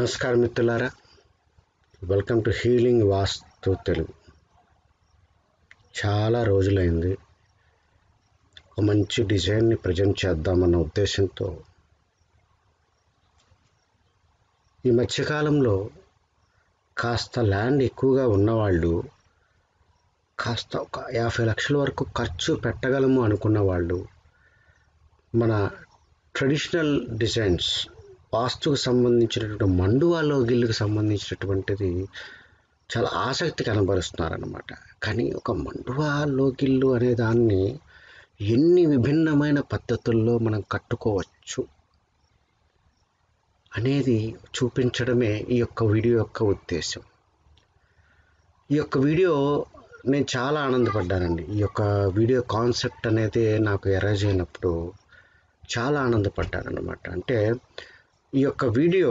నమస్కారం మిత్రులారా welcome to healing vastu Telugu చాలా రోజులైంది ఒక మంచి డిజైన్ని ప్రజెంట్ చేద్దామన్న ఉద్దేశంతో ఈ మధ్యకాలంలో కాస్త ల్యాండ్ ఎక్కువగా ఉన్నవాళ్ళు కాస్త ఒక యాభై లక్షల వరకు ఖర్చు పెట్టగలము అనుకున్న వాళ్ళు మన ట్రెడిషనల్ డిజైన్స్ వాస్తుకు సంబంధించినటువంటి మండువా లోగిళ్ళకు సంబంధించినటువంటిది చాలా ఆసక్తి కనబరుస్తున్నారనమాట కానీ ఒక మండువా లోగిల్లు అనే దాన్ని ఎన్ని విభిన్నమైన పద్ధతుల్లో మనం కట్టుకోవచ్చు అనేది చూపించడమే ఈ యొక్క వీడియో యొక్క ఉద్దేశం ఈ యొక్క వీడియో నేను చాలా ఆనందపడ్డానండి ఈ యొక్క వీడియో కాన్సెప్ట్ అనేది నాకు ఎరేజ్ అయినప్పుడు చాలా ఆనందపడ్డాను అనమాట అంటే ఈ యొక్క వీడియో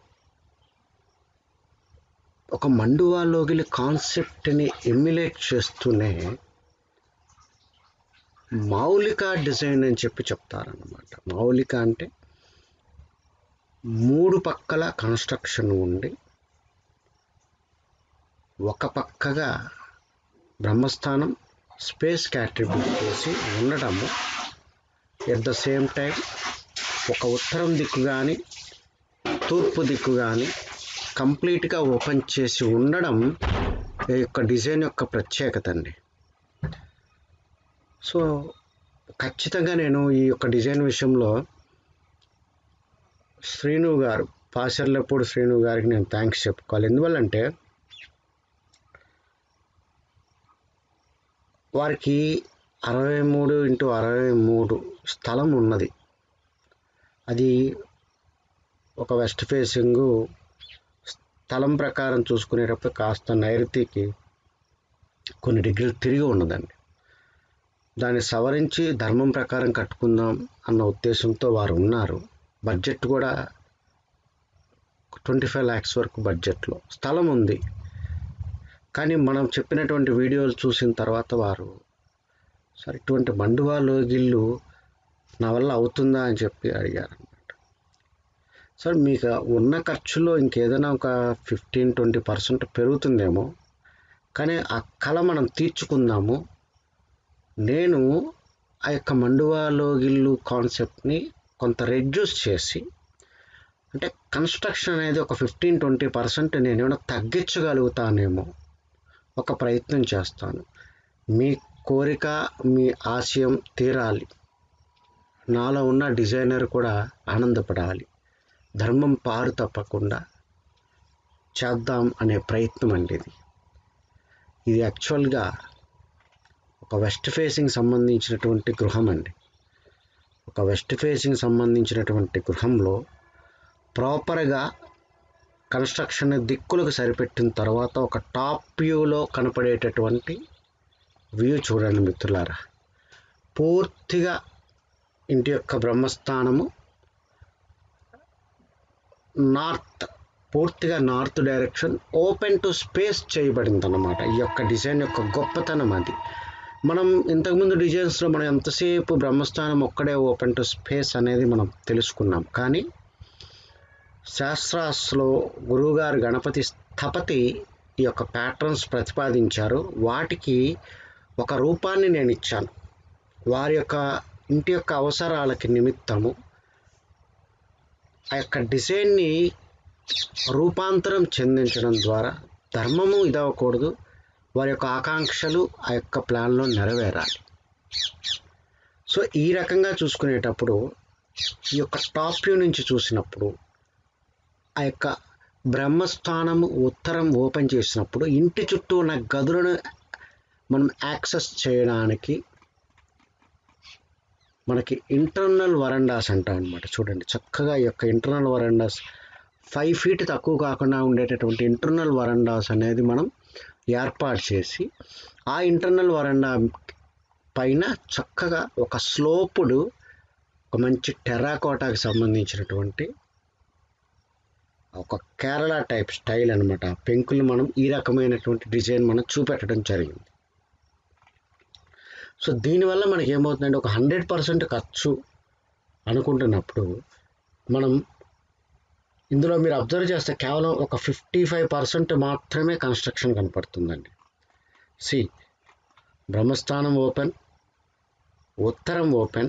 ఒక మండువా లోగిలి కాన్సెప్ట్ని ఎమ్యులేట్ చేస్తూనే మౌలిక డిజైన్ అని చెప్పి చెప్తారనమాట మౌలిక అంటే మూడు పక్కల కన్స్ట్రక్షన్ ఉండి ఒక పక్కగా బ్రహ్మస్థానం స్పేస్ క్యాట్రిబ్యూట్ చేసి ఉండడము ఎట్ ద సేమ్ టైం ఒక ఉత్తరం దిక్కు కానీ తూర్పు దిక్కు కానీ కంప్లీట్గా ఓపెన్ చేసి ఉండడం ఈ యొక్క డిజైన్ యొక్క ప్రత్యేకత అండి సో ఖచ్చితంగా నేను ఈ యొక్క డిజైన్ విషయంలో శ్రీను గారు పాసర్లపూడి శ్రీను గారికి నేను థ్యాంక్స్ చెప్పుకోవాలి ఎందువల్లంటే వారికి అరవై మూడు ఇంటూ అరవై మూడు స్థలం ఉన్నది అది ఒక వెస్ట్ ఫేసింగ్ స్థలం ప్రకారం చూసుకునేటప్పుడు కాస్త నైరుతికి కొన్ని డిగ్రీలు తిరిగి ఉన్నదండి దాన్ని సవరించి ధర్మం ప్రకారం కట్టుకుందాం అన్న ఉద్దేశంతో వారు ఉన్నారు బడ్జెట్ కూడా ట్వంటీ ఫైవ్ ల్యాక్స్ వరకు బడ్జెట్లో స్థలం ఉంది కానీ మనం చెప్పినటువంటి వీడియోలు చూసిన తర్వాత వారు సరే ఇటువంటి మండువా లోగిళ్ళు నా వల్ల అవుతుందా అని చెప్పి అడిగారు అనమాట సార్ మీకు ఉన్న ఖర్చులో ఇంకేదైనా ఒక ఫిఫ్టీన్ ట్వంటీ పర్సెంట్ పెరుగుతుందేమో కానీ ఆ కళ మనం తీర్చుకుందాము నేను ఆ యొక్క మండువా లోగిళ్ళు కాన్సెప్ట్ని కొంత రెడ్యూస్ చేసి అంటే కన్స్ట్రక్షన్ అనేది ఒక ఫిఫ్టీన్ ట్వంటీ పర్సెంట్ నేను ఏమైనా తగ్గించగలుగుతానేమో ఒక ప్రయత్నం చేస్తాను మీ కోరిక మీ ఆశయం తీరాలి నాలో ఉన్న డిజైనర్ కూడా ఆనందపడాలి ధర్మం పారు తప్పకుండా చేద్దాం అనే ప్రయత్నం అండి ఇది ఇది యాక్చువల్గా ఒక వెస్ట్ ఫేసింగ్ సంబంధించినటువంటి గృహం అండి ఒక వెస్ట్ ఫేసింగ్ సంబంధించినటువంటి గృహంలో ప్రాపర్గా కన్స్ట్రక్షన్ దిక్కులకు సరిపెట్టిన తర్వాత ఒక టాప్ వ్యూలో కనపడేటటువంటి వ్యూ చూడండి మిత్రులారా పూర్తిగా ఇంటి యొక్క బ్రహ్మస్థానము నార్త్ పూర్తిగా north direction open to space చేయబడింది అన్నమాట ఈ యొక్క డిజైన్ యొక్క గొప్పతనం అది మనం ఇంతకుముందు డిజైన్స్లో మనం ఎంతసేపు బ్రహ్మస్థానం ఒక్కడే ఓపెన్ టు స్పేస్ అనేది మనం తెలుసుకున్నాం కానీ శాస్త్రాస్లో గురువుగారు గణపతి స్థపతి ఈ యొక్క ప్యాటర్న్స్ ప్రతిపాదించారు వాటికి ఒక రూపాన్ని నేను ఇచ్చాను వారి యొక్క ఇంటి యొక్క అవసరాలకి నిమిత్తము ఆ యొక్క డిజైన్ని రూపాంతరం చెందించడం ద్వారా ధర్మము ఇదవ్వకూడదు వారి యొక్క ఆకాంక్షలు ఆ యొక్క ప్లాన్లో నెరవేరాలి సో ఈ రకంగా చూసుకునేటప్పుడు ఈ యొక్క టాప్ వ్యూ నుంచి చూసినప్పుడు ఆ యొక్క బ్రహ్మస్థానము ఉత్తరం ఓపెన్ చేసినప్పుడు ఇంటి చుట్టూ ఉన్న గదులను మనం యాక్సెస్ చేయడానికి మనకి ఇంటర్నల్ వరండాస్ అంటాం అనమాట చూడండి చక్కగా ఈ యొక్క ఇంటర్నల్ వరండాస్ ఫైవ్ ఫీట్ తక్కువ కాకుండా ఉండేటటువంటి ఇంటర్నల్ వరండాస్ అనేది మనం ఏర్పాటు చేసి ఆ ఇంటర్నల్ వరండా పైన చక్కగా ఒక స్లోపుడు ఒక మంచి టెర్రాకోటాకి సంబంధించినటువంటి ఒక కేరళ టైప్ స్టైల్ అనమాట పెంకులు మనం ఈ రకమైనటువంటి డిజైన్ మనం చూపెట్టడం జరిగింది సో దీనివల్ల మనకి ఏమవుతుందంటే ఒక హండ్రెడ్ పర్సెంట్ ఖర్చు అనుకుంటున్నప్పుడు మనం ఇందులో మీరు అబ్జర్వ్ చేస్తే కేవలం ఒక ఫిఫ్టీ ఫైవ్ పర్సెంట్ మాత్రమే కన్స్ట్రక్షన్ కనపడుతుందండి సి బ్రహ్మస్థానం ఓపెన్ ఉత్తరం ఓపెన్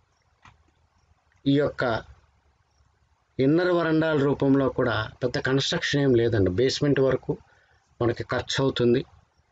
ఈ యొక్క ఇన్నర్ వరండాల రూపంలో కూడా పెద్ద కన్స్ట్రక్షన్ ఏం లేదండి బేస్మెంట్ వరకు మనకి ఖర్చు అవుతుంది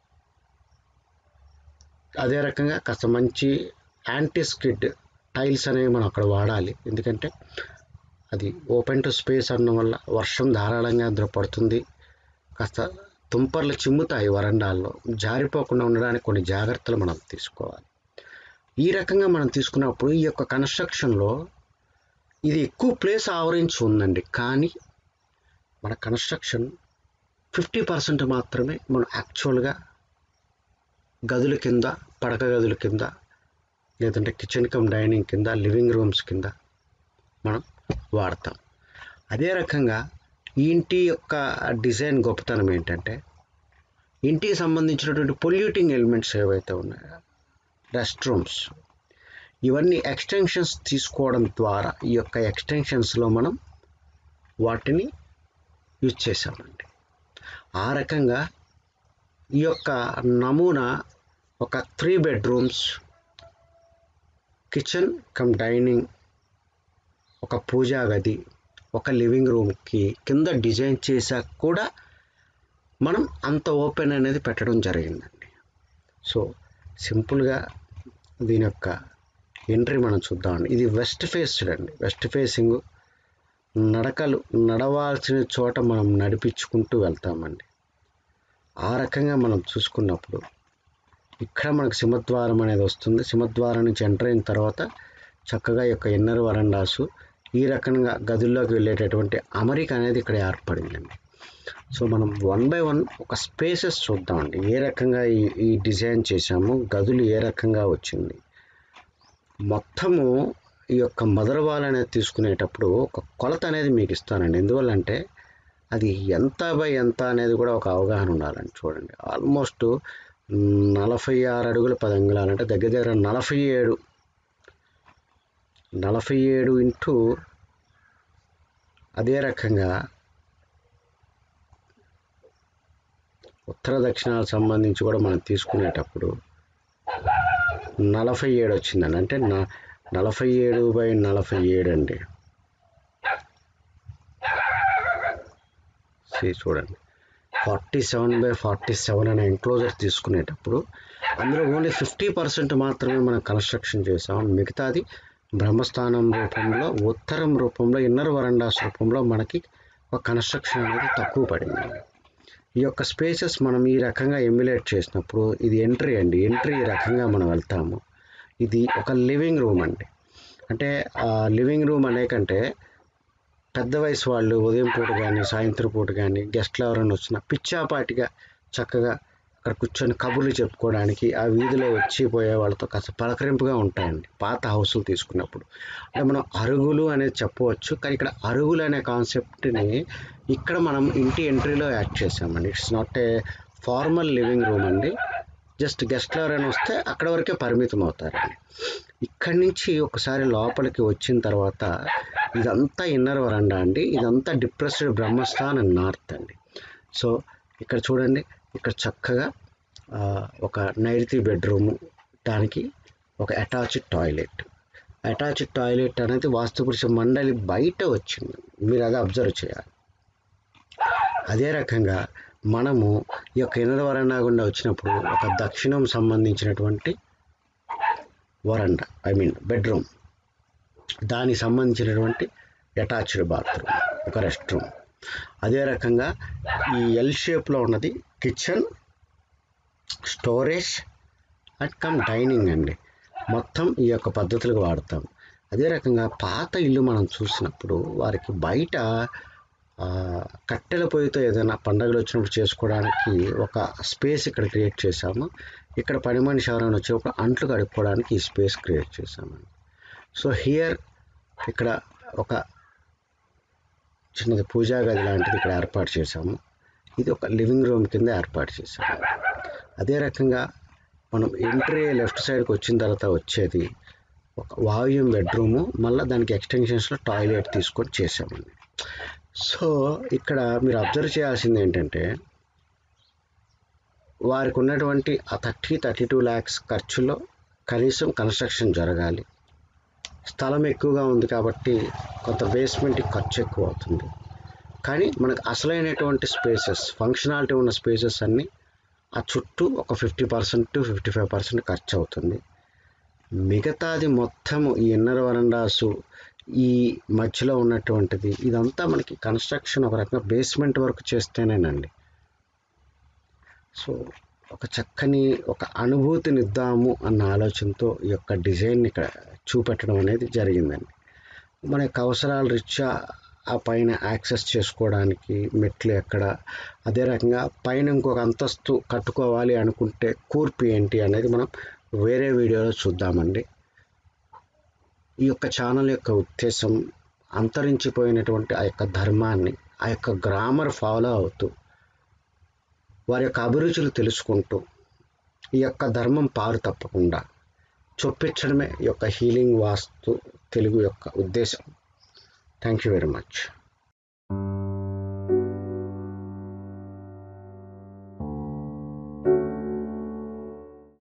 అదే రకంగా కాస్త మంచి యాంటీ స్కిడ్ టైల్స్ అనేవి మనం అక్కడ వాడాలి ఎందుకంటే అది ఓపెన్ టు స్పేస్ అనడం వల్ల వర్షం ధారాళంగా అందులో పడుతుంది కాస్త తుంపర్లు చిమ్ముతాయి వరండాల్లో జారిపోకుండా ఉండడానికి కొన్ని జాగ్రత్తలు మనం తీసుకోవాలి ఈ రకంగా మనం తీసుకున్నప్పుడు ఈ యొక్క కన్స్ట్రక్షన్లో ఇది ఎక్కువ ప్లేస్ ఆవరించి ఉందండి కానీ మన కన్స్ట్రక్షన్ ఫిఫ్టీ పర్సెంట్ మాత్రమే మనం యాక్చువల్గా గదుల కింద పడక గదుల కింద లేదంటే కిచెన్ కమ్ డైనింగ్ కింద లివింగ్ రూమ్స్ కింద మనం వాడతాం అదే రకంగా ఈ ఇంటి యొక్క డిజైన్ గొప్పతనం ఏంటంటే ఇంటికి సంబంధించినటువంటి పొల్యూటింగ్ ఎలిమెంట్స్ ఏవైతే ఉన్నాయో రెస్ట్ రూమ్స్ ఇవన్నీ ఎక్స్టెన్షన్స్ తీసుకోవడం ద్వారా ఈ యొక్క ఎక్స్టెన్షన్స్లో మనం వాటిని యూజ్ చేసామండి ఆ రకంగా ఈ యొక్క నమూనా ఒక three bedrooms kitchen cum dining ఒక పూజా గది ఒక లివింగ్ రూమ్కి కింద డిజైన్ చేశాక కూడా మనం అంత ఓపెన్ అనేది పెట్టడం జరిగిందండి సో సింపుల్గా దీని యొక్క ఎంట్రీ మనం చూద్దామండి ఇది వెస్ట్ ఫేస్డ్ అండి వెస్ట్ ఫేసింగ్ నడకలు నడవాల్సిన చోట మనం నడిపించుకుంటూ వెళ్తామండి ఆ రకంగా మనం చూసుకున్నప్పుడు ఇక్కడ మనకు సింహద్వారం అనేది వస్తుంది సింహద్వారం నుంచి ఎంటర్ అయిన తర్వాత చక్కగా ఈ యొక్క ఇన్నర్ వరండాసు ఈ రకంగా గదుల్లోకి వెళ్ళేటటువంటి అమరిక అనేది ఇక్కడ ఏర్పడిందండి సో మనం వన్ బై వన్ ఒక స్పేసెస్ చూద్దామండి ఏ రకంగా ఈ ఈ డిజైన్ చేశాము గదులు ఏ రకంగా వచ్చింది మొత్తము ఈ యొక్క మదర్ వాల్ అనేది తీసుకునేటప్పుడు ఒక కొలత అనేది మీకు ఇస్తానండి ఎందువల్లంటే అది ఎంత బై ఎంత అనేది కూడా ఒక అవగాహన ఉండాలండి చూడండి ఆల్మోస్ట్ నలభై ఆరు అడుగుల పది అంగుళాలు అంటే దగ్గర దగ్గర నలభై ఏడు నలభై ఏడు ఇంటూ అదే రకంగా ఉత్తర దక్షిణాలకు సంబంధించి కూడా మనం తీసుకునేటప్పుడు నలభై ఏడు వచ్చిందండి అంటే న నలభై ఏడు బై నలభై ఏడు అండి See, చూడండి forty seven by forty seven అనే ఎంక్లోజర్ తీసుకునేటప్పుడు అందులో ఓన్లీ ఫిఫ్టీ పర్సెంట్ మాత్రమే మనం కన్స్ట్రక్షన్ చేసాం మిగతాది బ్రహ్మస్థానం రూపంలో ఉత్తరం రూపంలో ఇన్నర్ వరండాస్ రూపంలో మనకి ఒక కన్స్ట్రక్షన్ అనేది తక్కువ పడింది ఈ యొక్క స్పేసెస్ మనం ఈ రకంగా ఎమ్యులేట్ చేసినప్పుడు ఇది ఎంట్రీ అండి ఎంట్రీ ఈ రకంగా మనం వెళ్తాము ఇది ఒక లివింగ్ రూమ్ అండి అంటే ఆ లివింగ్ రూమ్ అనే కంటే పెద్ద వయసు వాళ్ళు ఉదయం పూట కానీ సాయంత్రం పూట కానీ గెస్ట్లు ఎవరైనా వచ్చినా పిచ్చాపాటిగా చక్కగా అక్కడ కూర్చొని కబుర్లు చెప్పుకోవడానికి ఆ వీధిలో వచ్చి పోయే వాళ్ళతో కాస్త పలకరింపుగా ఉంటాయండి పాత హౌసులు తీసుకున్నప్పుడు అంటే మనం అరుగులు అనేది చెప్పవచ్చు కానీ ఇక్కడ అరుగులు అనే కాన్సెప్ట్ని ఇక్కడ మనం ఇంటి ఎంట్రీలో యాడ్ చేసామండి it's not a formal living room అండి జస్ట్ గెస్ట్లు ఎవరైనా వస్తే అక్కడ వరకే పరిమితం అవుతారండి ఇక్కడి నుంచి ఒకసారి లోపలికి వచ్చిన తర్వాత ఇదంతా ఇన్నర్ వరండా అండి ఇదంతా డిప్రెస్డ్ బ్రహ్మస్థాన్ అండ్ నార్త్ అండి సో ఇక్కడ చూడండి ఇక్కడ చక్కగా ఆ, ఒక నైరుతి బెడ్రూము దానికి ఒక అటాచ్డ్ టాయిలెట్ అటాచ్డ్ టాయిలెట్ అనేది వాస్తుపురుష మండలి బయట వచ్చింది మీరు అది అబ్జర్వ్ చేయాలి అదే రకంగా మనము ఈ యొక్క ఇన్నర్ వరండా గుండా వచ్చినప్పుడు ఒక దక్షిణం సంబంధించినటువంటి వరండా ఐ మీన్ బెడ్రూమ్ దానికి సంబంధించినటువంటి అటాచ్డ్ బాత్రూమ్ ఒక రెస్ట్ రూమ్ అదే రకంగా ఈ ఎల్ షేప్లో ఉన్నది kitchen storage and cum dining అండి మొత్తం ఈ యొక్క పద్ధతులకు వాడతాం అదే రకంగా పాత ఇల్లు మనం చూసినప్పుడు వారికి బయట ఆ, కట్టెల పొయ్యితో ఏదైనా పండుగలు వచ్చినప్పుడు చేసుకోవడానికి ఒక స్పేస్ ఇక్కడ క్రియేట్ చేశాము ఇక్కడ పని మనిషి ఎవరైనా వచ్చినప్పుడు అంట్లు కడుక్కోవడానికి ఈ స్పేస్ క్రియేట్ చేశామండి సో హియర్ ఇక్కడ ఒక చిన్నది పూజా గది లాంటిది ఇక్కడ ఏర్పాటు చేశాము ఇది ఒక లివింగ్ రూమ్ కింద ఏర్పాటు చేశాము అదే రకంగా మనం ఎంట్రీ లెఫ్ట్ సైడ్కి వచ్చిన తర్వాత వచ్చేది ఒక వాయువ్యం బెడ్రూము మళ్ళీ దానికి ఎక్స్టెన్షన్స్లో టాయిలెట్ తీసుకొని చేసామండి సో ఇక్కడ మీరు అబ్జర్వ్ చేయాల్సింది ఏంటంటే వారికి ఉన్నటువంటి ఆ థర్టీ థర్టీ టూ ల్యాక్స్ ఖర్చులో కనీసం కన్స్ట్రక్షన్ జరగాలి స్థలం ఎక్కువగా ఉంది కాబట్టి కొంత బేస్మెంట్కి ఖర్చు ఎక్కువ అవుతుంది కానీ మనకు అసలైనటువంటి స్పేసెస్ ఫంక్షనాలిటీ ఉన్న స్పేసెస్ అన్నీ ఆ చుట్టూ ఒక fifty percent to fifty five percent ఖర్చు అవుతుంది మిగతాది మొత్తము ఈ ఇన్నర్ వరండాసు ఈ మధ్యలో ఉన్నటువంటిది ఇదంతా మనకి కన్స్ట్రక్షన్ ఒక రకంగా బేస్మెంట్ వర్క్ చేస్తేనేనండి సో ఒక చక్కని ఒక అనుభూతినిద్దాము అన్న ఆలోచనతో ఈ యొక్క డిజైన్ ఇక్కడ చూపెట్టడం అనేది జరిగిందండి మన యొక్క అవసరాల రీత్యా ఆ పైన యాక్సెస్ చేసుకోవడానికి మెట్లు ఎక్కడ అదే రకంగా పైన ఇంకొక అంతస్తు కట్టుకోవాలి అనుకుంటే కూర్పు ఏంటి అనేది మనం వేరే వీడియోలో చూద్దామండి ఈ యొక్క ఛానల్ యొక్క ఉద్దేశం అంతరించిపోయినటువంటి ఆ యొక్క ధర్మాన్ని ఆ యొక్క గ్రామర్ ఫాలో అవుతూ వారి యొక్క అభిరుచులు తెలుసుకుంటూ ఈ యొక్క ధర్మం పారు తప్పకుండా చొప్పించడమే ఈ యొక్క హీలింగ్ వాస్తు తెలుగు యొక్క ఉద్దేశం థ్యాంక్ యూ వెరీ మచ్